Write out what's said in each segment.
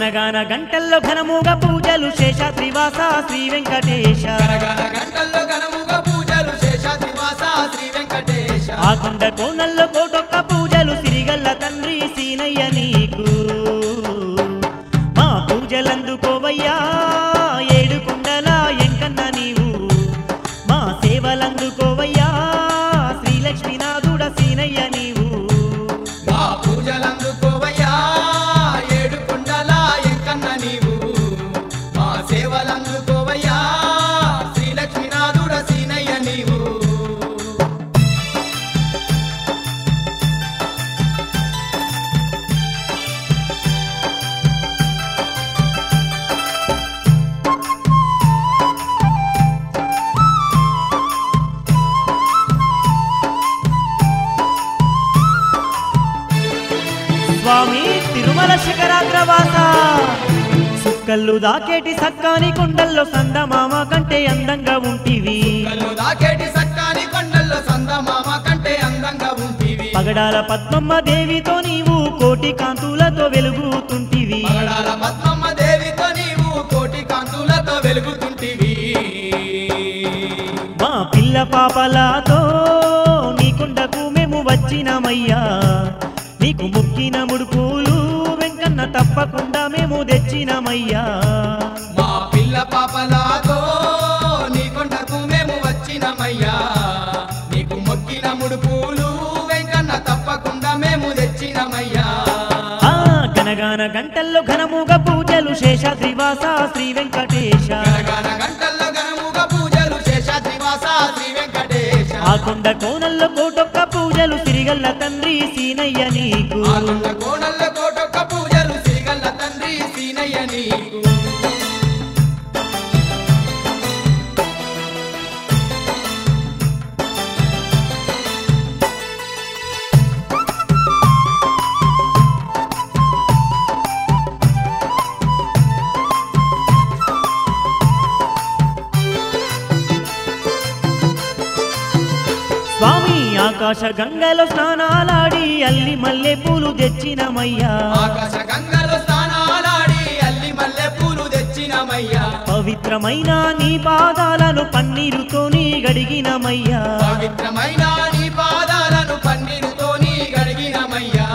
గనగాన గంటల్లో ఘనముగా పూజలు శేషాద్రివాస శ్రీ వెంకటేశ గనగన గంటల్లో ఘనముగా పూజలు శేషాద్రివాస శ్రీ వెంకటేశ ఆ కొండ కోనల్లో కోటొక్క పూజలు సిరిగల్ల తండ్రి సీనయ్య నీకు మా పూజలందుకోవయ్యా ఏడు కొండల ఎంకన్న నీవు మా సేవలందుకోవయ్యా శ్రీలక్ష్మీనాథుడ సీనయ్య నీవు మా పూజలందుకోవయ్యా ఏడు కొండల ఎంకన్న నీవు మా సేవలందుకోవయ్యా శ్రీ లక్ష్మీనాథుడ సీనయ్య నీవు స్వామి తిరుమల శిఖరాగ్రవాస సుక్కల్లు దాకేటి సక్కాని కొండల్లో సందమామ కంటే అందంగా ఉంటివి కళ్ళు దాకేటి సక్కాని కొండల్లో సందమామ కంటే అందంగా ఉంటివి పగడాల పద్మమ్మ దేవితో నీవు కోటి కాంతులతో వెలుగుతుంటివి పగడాల పద్మమ్మ దేవితో నీవు కోటి కాంతులతో వెలుగుతుంటివి మా పిల్ల పాపలతో నీ కొండకు మేము వచ్చినమయ్యా నీకు ముక్కిన ముడుపులు వెంకన్న తప్పకుండా మేము తెచ్చినమయ్యా మా పిల్ల పాపలాతో నీ కొండకు మేము వచ్చినమయ్యా నీకు మొక్కిన ముడుపులు వెంకన్న తప్పకుండా మేము తెచ్చినమయ్యా ఆ గనగాన గంటల్లో ఘనముగా పూజలు శేషాద్రివాస శ్రీ వెంకటేశ గనగన గంటల్లో గనముగా పూజలు శేషాద్రివాస శ్రీ వెంకటేశ ఆ కొండ కోనల్లో కోటొక్క పూజలు సిరిగల్ల తండ్రి సీనయ్య నీకు ఆ కొండ కోణల్లో కోటొక్క పూజలు సిరిగల్ల తండ్రి సీనయ్య నీకు స్వామి ఆకాశ గంగలో స్నానాలాడి అల్లి మల్లె పూలు తెచ్చినమయ్యా ఆకాశ గంగలో స్నానాలాడి అల్లి మల్లె పూలు తెచ్చినమయ్యా పవిత్రమైన నీ పాదాలను పన్నీరుతోని గడిగినమయ్యా పవిత్రమైన నీ పాదాలను పన్నీరుతో నీ గడిగినమయ్యా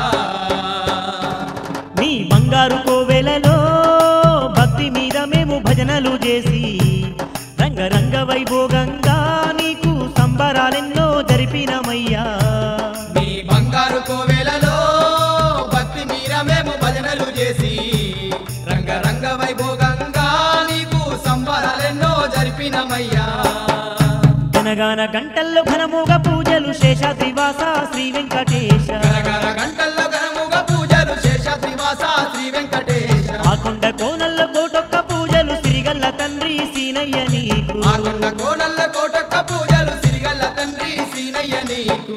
నీ బంగారు కోవెలలో భక్తి మీద మేము భజనలు చేసి రంగరంగ వైభోగంగా నీకు సంబరాలెన్నో జరిపినమయ్యా నీ బంగారు కోవెలలో భక్తి మీర మేము భజనలు చేసి రంగరంగ వైభోగంగా నీకు సంబరాలెన్నో జరిపినమయ్యా గనగాన గంటల్లో ఘనముగా పూజలు శేషాద్రివాస శ్రీ వెంకటేశ గనగన గంటల్లో గనముగా పూజలు శేషాద్రివాస శ్రీ వెంకటేశ ఆ కొండ కోనల్లో కోటొక్క పూజలు సిరిగల్ల తండ్రి సీనయ్య నీకు ఆ కొండ కోనల్ల కోటొక్క పూజలు సిరిగల్ల తండ్రి సీనయ్య నీకు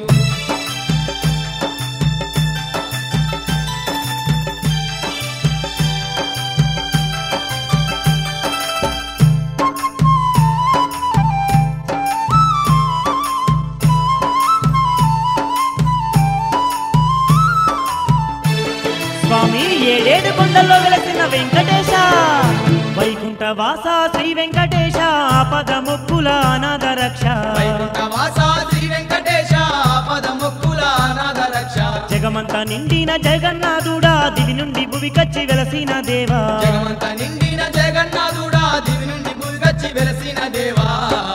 స్వామి ఏడేడు కొండల్లో వెలసిన వెంకటేశ వైకుంఠ వాస శ్రీ వెంకటేశ ఆపద మొక్కుల అనాథ రక్ష వైకుంఠవాస శ్రీ వెంకటేశ ఆపద మొక్కుల అనాథ రక్ష జగమంతా నిండిన జగన్నాథుడా దివి నుండి భువికచ్చి వెలసిన దేవా జగమంత నిండిన జగన్నాథుడా దివి నుండి మురుగచ్చి వెలసిన దేవా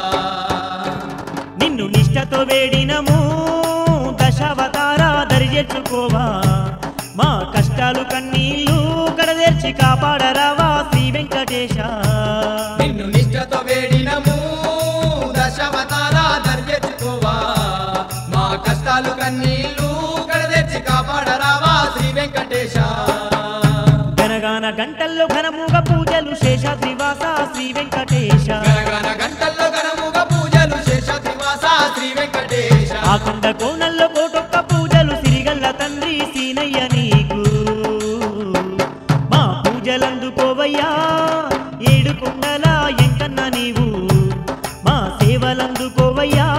నిన్ను నిష్టతో వేడినము దశావతార దరిచేర్చుకోవా మా కష్టాలు కన్నీళ్ళు కడదేర్చి కాపాడరావా శ్రీ వెంకటేశ నిన్ను నిష్ఠతో వేడినము దశవతార దర్జెచ్చుకోవా మా కష్టాలు కన్నీళ్ళు కడదెచ్చి కాపాడరావా శ్రీ వెంకటేశ గనగాన గంటల్లో ఘనముగా పూజలు శేషాద్రివాస శ్రీ వెంకటేశ గనగన గంటల్లో గనముగా పూజలు శేషాద్రివాస శ్రీ వెంకటేశ ఆ కొండ కోనల్లో కోటొక్క పూజలు సిరిగల్ల తండ్రి సీనయ్య నీకు మా పూజలందుకోవయ్యా ఏడు కొండల ఎంకన్న నీవు మా సేవలందుకోవయ్యా